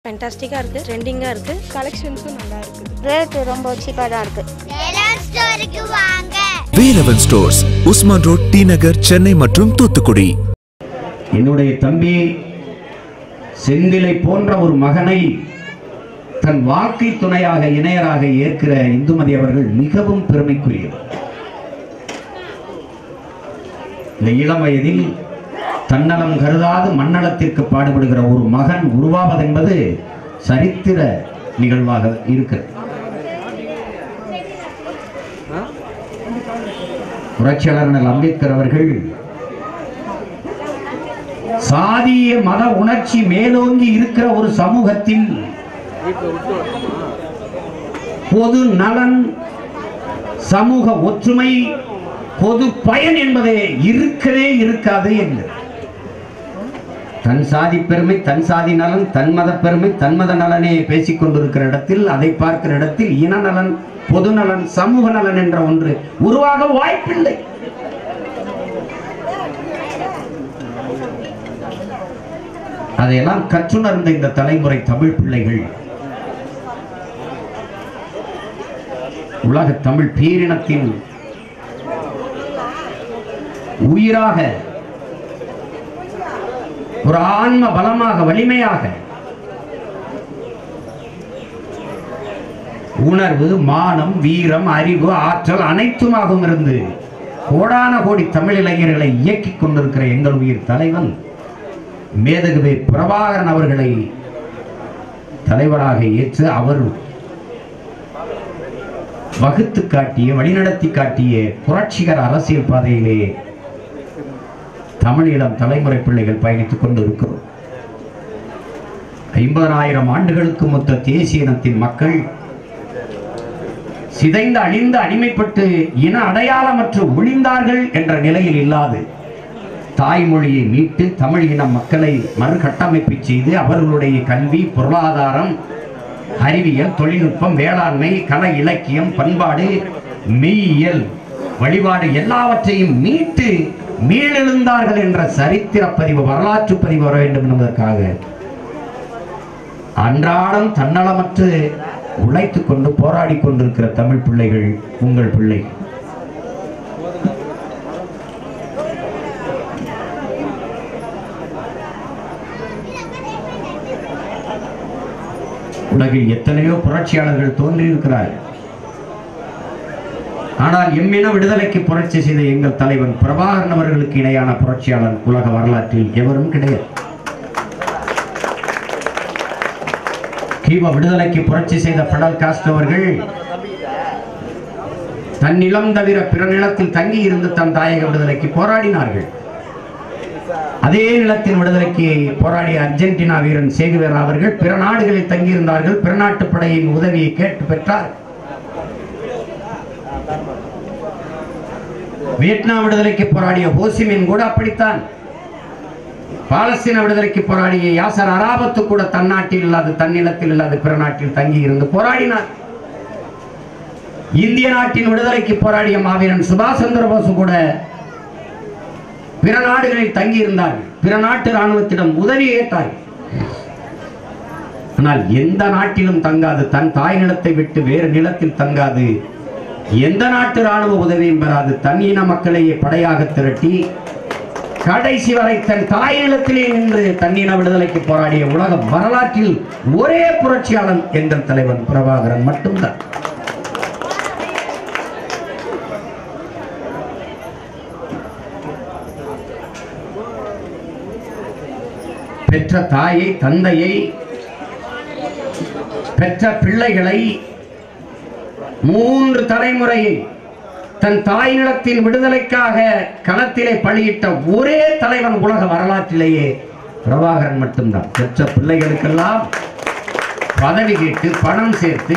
ஃபேண்டாஸ்டிக்காக இருக்குது ட்ரெண்டிங்காக இருக்குது கலெக்ஷன்ஸும் நல்லா இருக்குது ரேட்டு ரொம்ப சீப்பாக தான் இருக்குது ஸ்டோருக்கு வாங்க Velavan stores Usman road T Nagar Chennai மற்றும் தூத்துக்குடி என்னுடைய தம்பி செந்திலை போன்ற ஒரு மகனை தன் வாழ்க்கை துணையாக இணையராக ஏற்கிற இந்துமதி அவர்கள் மிகவும் பெருமைக்குரியவர் இந்த இளம் வயதில் தன்னலம் கருதாது மண்ணளத்திற்கு பாடுபடுகிற ஒரு மகன் உருவாவதென்பது சரித்திர நிகழ்வாக இருக்கிறது புரட்சியாளர் அம்பேத்கர் அவர்கள் சாதிய மத உணர்ச்சி மேலோங்கி இருக்கிற ஒரு சமூகத்தில் பொது நலன் சமூக ஒற்றுமை பொது பயன் என்பதே இருக்கவே இருக்காது என்று தன் சாதி பெருமை தன் சாதி நலன் தன் மத பெருமை தன் மத நலனே பேசிக் கொண்டிருக்கிற இடத்தில் அதை பார்க்கிற இடத்தில் இன நலன் பொது நலன் சமூக நலன் என்ற ஒன்று உருவாக வாய்ப்பில்லை அதையெல்லாம் கற்றுணர்ந்த இந்த தலைமுறை தமிழ் பிள்ளைகள் உலக தமிழ் பேரினத்தின் உயிராக ஒரு ஆன்ம பலமாக வலிமையாக உணர்வு மானம் வீரம் அறிவு ஆற்றல் அனைத்துமாகவும் இருந்து கோடான கோடி தமிழ் இளைஞர்களை இயக்கிக் கொண்டிருக்கிற எங்கள் உயிர் தலைவன் மேதகுவே பிரபாகரன் அவர்களை தலைவராக ஏற்று அவர் வகுத்து காட்டிய வழிநடத்தி காட்டிய புரட்சிகர அரசியல் பாதையிலே தமிழீழம் தலைமுறை பிள்ளைகள் பயணித்துக் கொண்டிருக்கிறோம் ஐம்பதனாயிரம் ஆண்டுகளுக்கு மொத்த தேசிய இனத்தின் மக்கள் சிதைந்து அழிந்து அடிமைப்பட்டு இன அடையாளமற்று ஒளிந்தார்கள் என்ற நிலையில் இல்லாது தாய்மொழியை மீட்டு தமிழ் இன மக்களை மறுகட்டமைப்பு செய்து அவர்களுடைய கல்வி பொருளாதாரம் அறிவியல் தொழில்நுட்பம் வேளாண்மை கலை இலக்கியம் பண்பாடு மெய்யியல் வழிபாடு எல்லாவற்றையும் மீட்டு மீளெழுந்தார்கள் என்ற சரித்திர பதிவு வரலாற்று பதிவு வர வேண்டும் என்பதற்காக அன்றாடம் தன்னலமற்று உழைத்துக் கொண்டு போராடி கொண்டிருக்கிற தமிழ் பிள்ளைகள் உங்கள் பிள்ளை உலகில் எத்தனையோ புரட்சியாளர்கள் தோன்றியிருக்கிறார்கள் ஆனால் எம்மின விடுதலைக்கு புரட்சி செய்த எங்கள் தலைவன் பிரபாகரன் அவர்களுக்கு இணையான புரட்சியாளர் உலக வரலாற்றில் எவரும் கிடையாது கீவ விடுதலைக்கு புரட்சி செய்த படல் காஸ்ட் அவர்கள் தன் நிலம் தவிர பிற நிலத்தில் தங்கி இருந்து தன் தாயக விடுதலைக்கு போராடினார்கள் அதே நிலத்தின் விடுதலைக்கு போராடிய அர்ஜென்டினா வீரன் சேகுவேரா அவர்கள் பிற நாடுகளில் தங்கியிருந்தார்கள் பிற நாட்டு படையின் உதவியை கேட்டு பெற்றார் வியட்நாம் விடுதலைக்கு போராடிய ஹோசிமின் கூட அப்படித்தான் பாலஸ்தீன விடுதலைக்கு போராடிய யாசர் அராபத்து கூட தன் நாட்டில் இல்லாது தன் நிலத்தில் இல்லாது பிற நாட்டில் தங்கி இருந்து போராடினார் இந்திய நாட்டின் விடுதலைக்கு போராடிய மாவீரன் சுபாஷ் சந்திர போஸ் கூட பிற நாடுகளில் தங்கி இருந்தார்கள் பிற நாட்டு ராணுவத்திடம் உதவி ஏற்றார்கள் ஆனால் எந்த நாட்டிலும் தங்காது தன் தாய் நிலத்தை விட்டு வேறு நிலத்தில் தங்காது எந்த நாட்டு ராணுவ உதவியும் பெறாது தன் இன மக்களையே படையாக திரட்டி கடைசி வரை தன் தாய் நிலத்திலே நின்று தன்னின விடுதலைக்கு போராடிய உலக வரலாற்றில் ஒரே புரட்சியாளன் எங்கள் தலைவன் பிரபாகரன் மட்டும்தான் பெற்ற தாயை தந்தையை பெற்ற பிள்ளைகளை மூன்று தலைமுறையை தன் தாய் நிலத்தின் விடுதலைக்காக களத்திலே பலியிட்ட ஒரே தலைவன் உலக வரலாற்றிலேயே பிரபாகரன் மட்டும்தான் பெற்ற பிள்ளைகளுக்கெல்லாம் பதவி கேட்டு பணம் சேர்த்து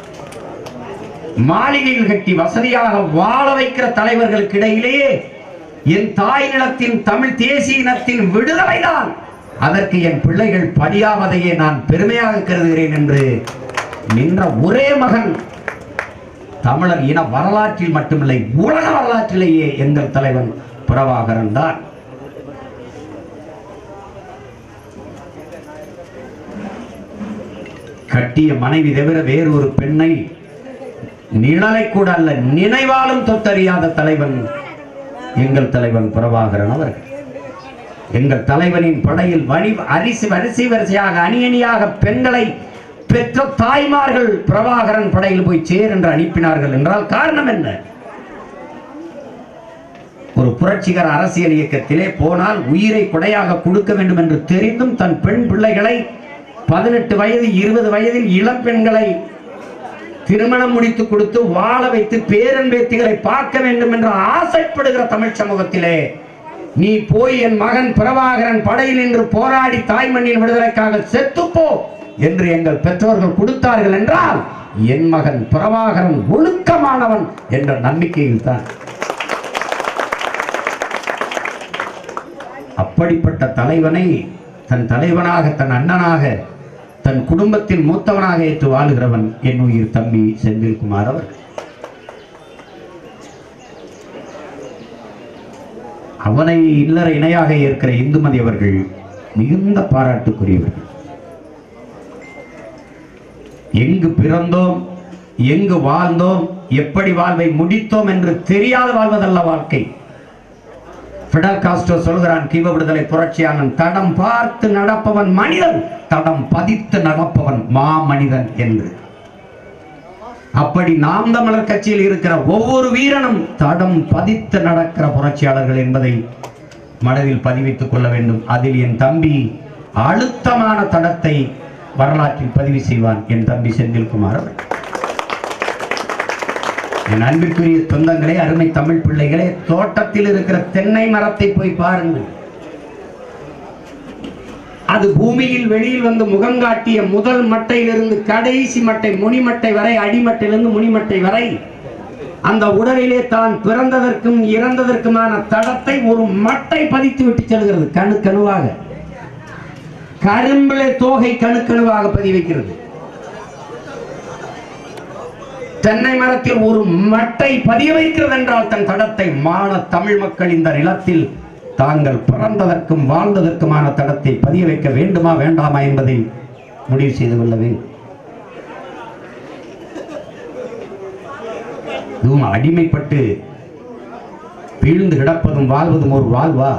மாளிகையில் கட்டி வசதியாக வாழ வைக்கிற தலைவர்களுக்கு இடையிலேயே என் தாய் நிலத்தின் தமிழ் தேசிய இனத்தின் விடுதலைதான் அதற்கு என் பிள்ளைகள் பலியாவதையே நான் பெருமையாக கருதுகிறேன் என்று நின்ற ஒரே மகன் தமிழர் இன வரலாற்றில் மட்டுமில்லை உலக வரலாற்றிலேயே எங்கள் தலைவன் பிரபாகரன் தான் கட்டிய மனைவி தவிர வேறு ஒரு பெண்ணை நிழலை கூட அல்ல நினைவாலும் தொத்தறியாத தலைவன் எங்கள் தலைவன் பிரபாகரன் அவர்கள் எங்கள் தலைவனின் படையில் வழி அரிசி வரிசை வரிசையாக அணி அணியாக பெண்களை பெற்ற தாய்மார்கள் பிரபாகரன் படையில் போய் சேர் என்று அனுப்பினார்கள் என்றால் காரணம் என்ன ஒரு புரட்சிகர அரசியல் இயக்கத்திலே போனால் உயிரை கொடையாக கொடுக்க வேண்டும் என்று தெரிந்தும் தன் பெண் பிள்ளைகளை பதினெட்டு வயது இருபது வயதில் இளம் பெண்களை திருமணம் முடித்து கொடுத்து வாழ வைத்து பேரன் பேத்திகளை பார்க்க வேண்டும் என்று ஆசைப்படுகிற தமிழ் சமூகத்திலே நீ போய் என் மகன் பிரபாகரன் படையில் நின்று போராடி தாய்மண்ணின் விடுதலைக்காக செத்துப்போ என்று எங்கள் பெற்றோர்கள் கொடுத்தார்கள் என்றால் என் மகன் பிரபாகரன் ஒழுக்கமானவன் என்ற நம்பிக்கையில் தான் அப்படிப்பட்ட தலைவனை தன் தலைவனாக தன் அண்ணனாக தன் குடும்பத்தின் மூத்தவனாக ஏற்று வாழுகிறவன் என் உயிர் தம்பி செந்தில்குமார் அவர் அவனை இல்லற இணையாக ஏற்கிற இந்துமதி அவர்கள் மிகுந்த பாராட்டுக்குரியவர்கள் எங்கு பிறந்தோம் எங்கு வாழ்ந்தோம் எப்படி வாழ்வை முடித்தோம் என்று தெரியாத வாழ்வதல்ல வாழ்க்கை பிடல் காஸ்டோ சொல்கிறான் கீவ விடுதலை புரட்சியாளன் தடம் பார்த்து நடப்பவன் மனிதன் தடம் பதித்து நடப்பவன் மா மனிதன் என்று அப்படி நாம் தமிழர் கட்சியில் இருக்கிற ஒவ்வொரு வீரனும் தடம் பதித்து நடக்கிற புரட்சியாளர்கள் என்பதை மனதில் பதிவித்துக் கொள்ள வேண்டும் அதில் என் தம்பி அழுத்தமான தடத்தை வரலாற்றில் பதிவு செய்வான் என் தம்பி செந்தில்குமார் அவர்கள் என் அன்பிற்குரிய சொந்தங்களே அருமை தமிழ் பிள்ளைகளே தோட்டத்தில் இருக்கிற தென்னை மரத்தை போய் பாருங்கள் அது பூமியில் வெளியில் வந்து முகம் காட்டிய முதல் மட்டையிலிருந்து கடைசி மட்டை முனிமட்டை வரை அடிமட்டையிலிருந்து முனிமட்டை வரை அந்த உடலிலே தான் பிறந்ததற்கும் இறந்ததற்குமான தடத்தை ஒரு மட்டை பதித்து விட்டு செல்கிறது கணு கணுவாக கரும்பிலே தோகை கணுக்கணுவாக பதிவு வைக்கிறது தென்னை மரத்தில் ஒரு மட்டை பதிய வைக்கிறது என்றால் தன் தடத்தை மான தமிழ் மக்கள் இந்த நிலத்தில் தாங்கள் பிறந்ததற்கும் வாழ்ந்ததற்குமான தடத்தை பதிய வைக்க வேண்டுமா வேண்டாமா என்பதை முடிவு செய்து கொள்ள வேண்டும் இதுவும் அடிமைப்பட்டு வீழ்ந்து கிடப்பதும் வாழ்வதும் ஒரு வாழ்வா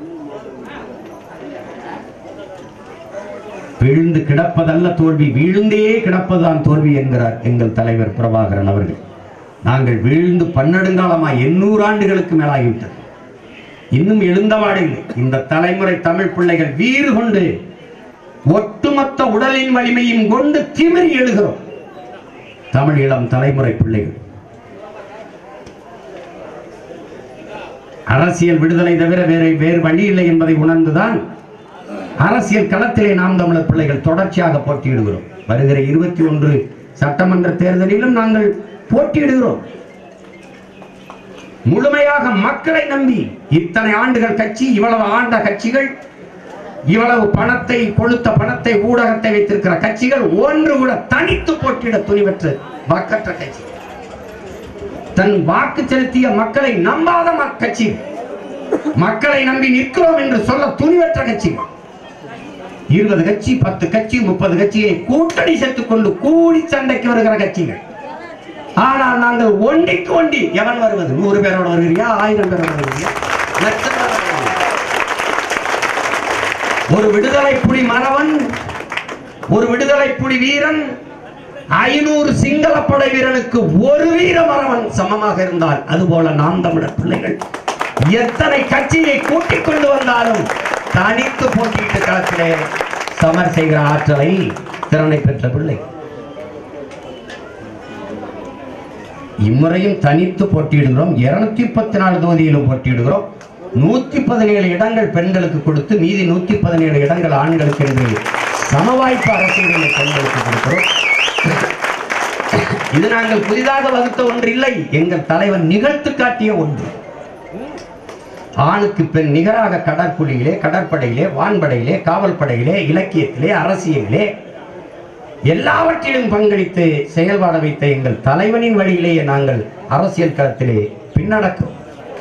விழுந்து கிடப்பதல்ல தோல்வி வீழ்ந்தே கிடப்பதுதான் தோல்வி என்கிறார் எங்கள் தலைவர் பிரபாகரன் அவர்கள் நாங்கள் வீழ்ந்து பன்னெடுங்காலமா எண்ணூறு ஆண்டுகளுக்கு மேலாகிவிட்டது இன்னும் எழுந்தவாடில்லை இந்த தலைமுறை தமிழ் பிள்ளைகள் வீறு கொண்டு ஒட்டுமொத்த உடலின் வலிமையும் கொண்டு திமிரி எழுகிறோம் தமிழ் இளம் தலைமுறை பிள்ளைகள் அரசியல் விடுதலை தவிர வேறு வேறு வழி இல்லை என்பதை உணர்ந்துதான் அரசியல் களத்திலே நாம் தமிழர் பிள்ளைகள் தொடர்ச்சியாக போட்டியிடுகிறோம் வருகிற இருபத்தி ஒன்று சட்டமன்ற தேர்தலிலும் நாங்கள் போட்டியிடுகிறோம் முழுமையாக மக்களை நம்பி இத்தனை ஆண்டுகள் கட்சி இவ்வளவு ஆண்ட கட்சிகள் இவ்வளவு பணத்தை கொளுத்த பணத்தை ஊடகத்தை வைத்திருக்கிற கட்சிகள் ஒன்று கூட தனித்து போட்டியிட துணிவற்ற வாக்கற்ற கட்சி தன் வாக்கு செலுத்திய மக்களை நம்பாத மக்- கட்சி மக்களை நம்பி நிற்கிறோம் என்று சொல்ல துணிவற்ற கட்சிகள் இருபது கட்சி பத்து கட்சி முப்பது கட்சியை கூட்டணி சேர்த்துக் கொண்டு கூடி சண்டைக்கு வருகிற கட்சிகள் ஆனால் நாங்கள் ஒண்டிக்கு ஒண்டி எவன் வருவது நூறு பேரோட வருகிறியா ஆயிரம் பேரோட வருகிறியா லட்சம் பேரோட வருகிறியா? ஒரு விடுதலை புலி மறவன் ஒரு விடுதலை புலி வீரன் ஐநூறு சிங்கள படை வீரனுக்கு ஒரு வீர மறவன் சமமாக இருந்தால் அதுபோல நாம் தமிழர் பிள்ளைகள் எத்தனை கட்சியை கூட்டிக் கொண்டு வந்தாலும் தனித்து போட்டியிட்டு களத்திலே சமர் செய்கிற ஆற்றலை திறனை பெற்ற பிள்ளை இம்முறையும் தனித்து போட்டியிடுகிறோம் இருநூத்தி முப்பத்தி நாலு தொகுதியிலும் போட்டியிடுகிறோம் நூத்தி பதினேழு இடங்கள் பெண்களுக்கு கொடுத்து மீதி நூத்தி பதினேழு இடங்கள் ஆண்களுக்கு என்று சமவாய்ப்பு அரசியலில் பெண்களுக்கு கொடுக்கிறோம் இது நாங்கள் புதிதாக வகுத்த ஒன்று இல்லை எங்கள் தலைவன் நிகழ்த்து காட்டிய ஒன்று ஆணுக்கு பெண் நிகராக கடற்புலியிலே கடற்படையிலே வான்படையிலே காவல் படையிலே இலக்கியத்திலே அரசியலிலே எல்லாவற்றிலும் பங்களித்து செயல்பாட வைத்த எங்கள் தலைவனின் வழியிலேயே நாங்கள் அரசியல் களத்திலே பின்னடக்கிறோம்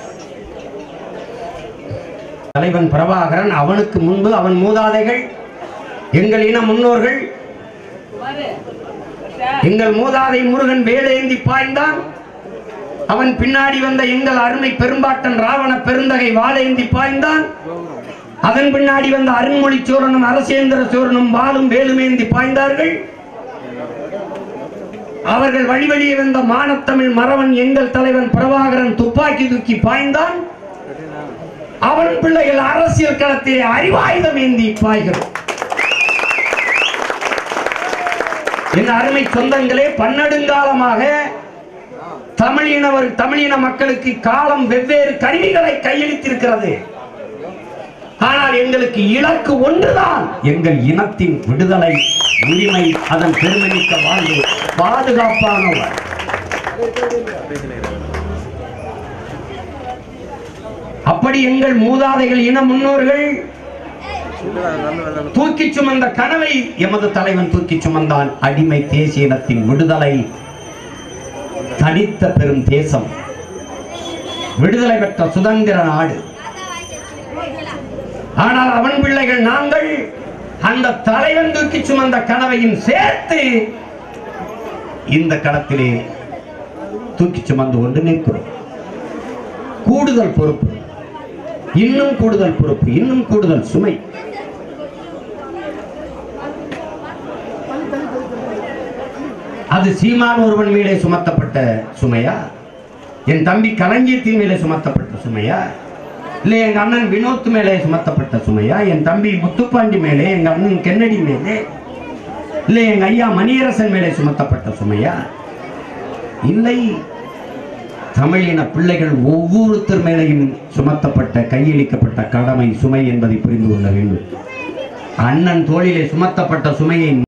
தலைவன் பிரபாகரன் அவனுக்கு முன்பு அவன் மூதாதைகள் எங்கள் இன முன்னோர்கள் எங்கள் மூதாதை முருகன் வேலேந்தி பாய்ந்தான் அவன் பின்னாடி வந்த எங்கள் அருமை பெரும்பாட்டன் ராவண பெருந்தகை வாழேந்தி பாய்ந்தான் அதன் பின்னாடி வந்த அருண்மொழி சோழனும் அரசேந்திர சோழனும் வாளும் வேலுமேந்தி பாய்ந்தார்கள் அவர்கள் வழி வழியே வந்த மானத்தமிழ் மறவன் எங்கள் தலைவன் பிரபாகரன் துப்பாக்கி தூக்கி பாய்ந்தான் அவன் பிள்ளைகள் அரசியல் களத்திலே அறிவாயுதம் ஏந்தி பாய்கிறோம் என் அருமை சொந்தங்களே பன்னெடுங்காலமாக தமிழினவர் தமிழின மக்களுக்கு காலம் வெவ்வேறு கருவிகளை கையளித்திருக்கிறது ஆனால் எங்களுக்கு இலக்கு ஒன்றுதான் எங்கள் இனத்தின் விடுதலை உரிமை அதன் பெருமைமிக்க வாழ்வு பாதுகாப்பான வாழ்வு. அப்படி எங்கள் மூதாதைகள் இன முன்னோர்கள் தூக்கி சுமந்த கனவை எமது தலைவன் தூக்கி சுமந்தான் அடிமை தேசிய இனத்தின் விடுதலை தனித்த பெரும் தேசம் விடுதலை பெற்ற சுதந்திர நாடு ஆனால் அவன் பிள்ளைகள் நாங்கள் அந்த தலைவன் தூக்கி சுமந்த கனவையும் சேர்த்து இந்த களத்திலே தூக்கி சுமந்து கொண்டு நிற்கிறோம் கூடுதல் பொறுப்பு இன்னும் கூடுதல் பொறுப்பு இன்னும் கூடுதல் சுமை அது சீமான் ஒருவன் மேலே சுமத்தப்பட்ட சுமையா என் தம்பி களஞ்சியத்தின் மேலே சுமத்தப்பட்ட சுமையா இல்லை எங்க அண்ணன் வினோத் மேலே சுமத்தப்பட்ட சுமையா என் தம்பி முத்துப்பாண்டி மேலே எங்க அண்ணன் கென்னடி மேலே இல்லை எங்க ஐயா மணியரசன் மேலே சுமத்தப்பட்ட சுமையா இல்லை தமிழின பிள்ளைகள் ஒவ்வொருத்தர் மேலேயும் சுமத்தப்பட்ட கையளிக்கப்பட்ட கடமை சுமை என்பதை புரிந்து கொள்ள வேண்டும் அண்ணன் தோளிலே சுமத்தப்பட்ட சுமையை